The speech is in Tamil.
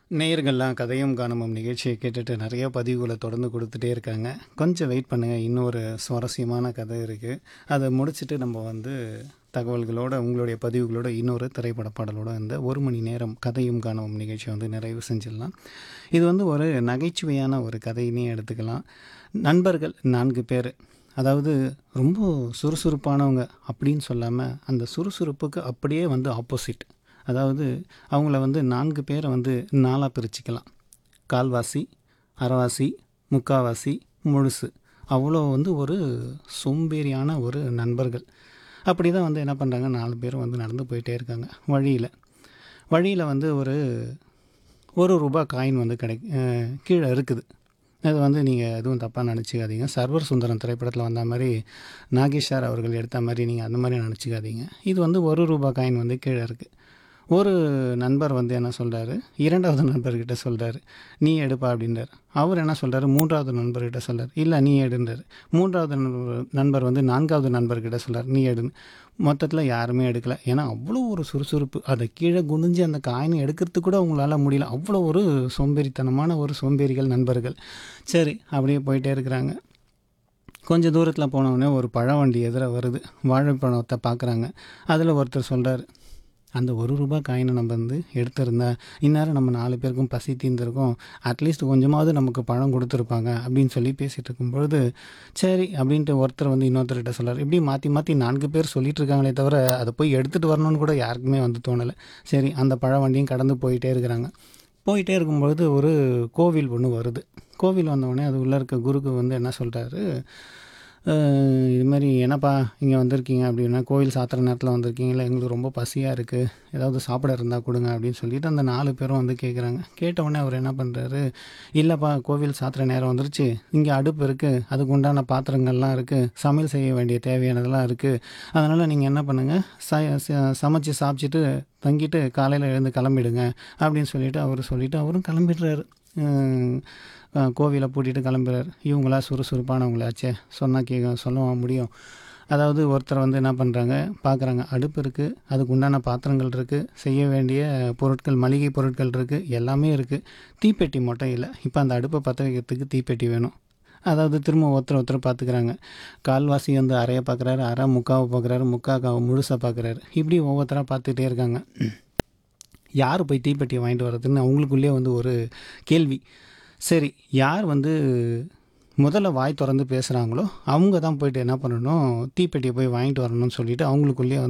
நேயர்கள்லாம் கதையும் காணுமும் நிகழ்ச்சியை கேட்டுட்டு நிறைய பதிவுகளை தொடர்ந்து கொடுத்துட்டே இருக்காங்க கொஞ்சம் வெயிட் பண்ணுங்கள் இன்னொரு சுவாரஸ்யமான கதை இருக்குது அதை முடிச்சுட்டு நம்ம வந்து தகவல்களோட உங்களுடைய பதிவுகளோட இன்னொரு திரைப்பட பாடலோட இந்த ஒரு மணி நேரம் கதையும் காணும் நிகழ்ச்சியை வந்து நிறைவு செஞ்சிடலாம் இது வந்து ஒரு நகைச்சுவையான ஒரு கதையினே எடுத்துக்கலாம் நண்பர்கள் நான்கு பேர் அதாவது ரொம்ப சுறுசுறுப்பானவங்க அப்படின்னு சொல்லாமல் அந்த சுறுசுறுப்புக்கு அப்படியே வந்து ஆப்போசிட் அதாவது அவங்கள வந்து நான்கு பேரை வந்து நாலாக பிரிச்சுக்கலாம் கால்வாசி அரைவாசி முக்காவாசி முழுசு அவ்வளோ வந்து ஒரு சோம்பேறியான ஒரு நண்பர்கள் அப்படி தான் வந்து என்ன பண்ணுறாங்க நாலு பேரும் வந்து நடந்து போயிட்டே இருக்காங்க வழியில் வழியில் வந்து ஒரு ஒரு ரூபா காயின் வந்து கிடை அஹ் கீழே இருக்குது அது வந்து நீங்கள் எதுவும் தப்பாக நினச்சிக்காதீங்க சர்வர் சுந்தரம் திரைப்படத்தில் வந்த மாதிரி நாகேஷ் சார் அவர்கள் எடுத்த மாதிரி நீங்கள் அந்த மாதிரி நினச்சிக்காதீங்க இது வந்து ஒரு ரூபா காயின் வந்து கீழே இருக்குது ஒரு நண்பர் வந்து என்ன சொல்கிறாரு இரண்டாவது நண்பர்கிட்ட சொல்கிறாரு நீ எடுப்பா அப்படின்றார் அவர் என்ன சொல்கிறாரு மூன்றாவது நண்பர்கிட்ட சொல்கிறார் இல்லை நீ எடுன்றார் மூன்றாவது நண்பர் நண்பர் வந்து நான்காவது நண்பர்கிட்ட சொல்கிறார் நீ எடுன்னு மொத்தத்தில் யாருமே எடுக்கலை ஏன்னா அவ்வளோ ஒரு சுறுசுறுப்பு அதை கீழே குனிஞ்சு அந்த காயினை எடுக்கிறதுக்கு கூட அவங்களால முடியல அவ்வளோ ஒரு சோம்பேறித்தனமான ஒரு சோம்பேறிகள் நண்பர்கள் சரி அப்படியே போயிட்டே இருக்கிறாங்க கொஞ்சம் தூரத்தில் போனவுடனே ஒரு பழ வண்டி எதிர வருது வாழைப்பழத்தை பார்க்குறாங்க அதில் ஒருத்தர் சொல்கிறார் அந்த ஒரு ரூபா காயினை நம்ம வந்து எடுத்திருந்தா இந்நேரம் நம்ம நாலு பேருக்கும் பசி தீர்ந்திருக்கும் அட்லீஸ்ட் கொஞ்சமாவது நமக்கு பழம் கொடுத்துருப்பாங்க அப்படின்னு சொல்லி பேசிகிட்டு இருக்கும்பொழுது சரி அப்படின்ட்டு ஒருத்தர் வந்து இன்னொருத்தர்கிட்ட சொல்கிறார் இப்படி மாற்றி மாற்றி நான்கு பேர் சொல்லிட்டு இருக்காங்களே தவிர அதை போய் எடுத்துகிட்டு வரணும்னு கூட யாருக்குமே வந்து தோணலை சரி அந்த பழ வண்டியும் கடந்து போயிட்டே இருக்கிறாங்க போயிட்டே இருக்கும்பொழுது ஒரு கோவில் ஒன்று வருது கோவில் வந்தவுடனே அது உள்ளே இருக்க குருக்கு வந்து என்ன சொல்கிறாரு இது மாதிரி என்னப்பா இங்கே வந்திருக்கீங்க அப்படின்னா கோவில் சாத்துற நேரத்தில் வந்திருக்கீங்களா எங்களுக்கு ரொம்ப பசியாக இருக்குது ஏதாவது சாப்பிட இருந்தால் கொடுங்க அப்படின்னு சொல்லிட்டு அந்த நாலு பேரும் வந்து கேட்குறாங்க கேட்டவுடனே அவர் என்ன பண்ணுறாரு இல்லைப்பா கோவில் சாத்துற நேரம் வந்துருச்சு இங்கே அடுப்பு இருக்குது அதுக்கு உண்டான பாத்திரங்கள்லாம் இருக்குது சமையல் செய்ய வேண்டிய தேவையானதெல்லாம் இருக்குது அதனால் நீங்கள் என்ன பண்ணுங்கள் ச ச- சமைச்சு சாப்பிட்டுட்டு தங்கிட்டு காலையில் எழுந்து கிளம்பிடுங்க அப்படின்னு சொல்லிட்டு அவர் சொல்லிவிட்டு அவரும் கிளம்பிடுறாரு உம், அஹ் கோவிலை பூட்டிட்டு கிளம்புறாரு இவங்களா சுறுசுறுப்பானவங்களாச்சே சொன்னால் கேட்க சொல்லவா முடியும் அதாவது ஒருத்தர் வந்து என்ன பண்ணுறாங்க பார்க்குறாங்க அடுப்பு இருக்குது அதுக்கு உண்டான பாத்திரங்கள் இருக்குது செய்ய வேண்டிய பொருட்கள் மளிகை பொருட்கள் இருக்குது எல்லாமே இருக்குது தீப்பெட்டி மட்டும் இல்லை இப்போ அந்த அடுப்பை பற்ற வைக்கிறதுக்கு தீப்பெட்டி வேணும் அதாவது திரும்ப ஒருத்தர் ஒருத்தர் பார்த்துக்கிறாங்க கால்வாசி வந்து அறையை பார்க்குறாரு அரை முக்காவை பார்க்குறாரு முக்கா முழுசாக பார்க்குறாரு இப்படி ஒவ்வொருத்தராக பார்த்துட்டே இருக்காங்க யார் போய் தீப்பெட்டியை வாங்கிட்டு வர்றதுன்னு அவங்களுக்குள்ளே வந்து ஒரு கேள்வி சரி யார் வந்து முதல்ல வாய் திறந்து பேசுகிறாங்களோ அவங்க தான் போயிட்டு என்ன பண்ணணும் தீப்பெட்டியை போய் வாங்கிட்டு வரணும்னு சொல்லிட்டு அவங்களுக்குள்ளேயே வந்து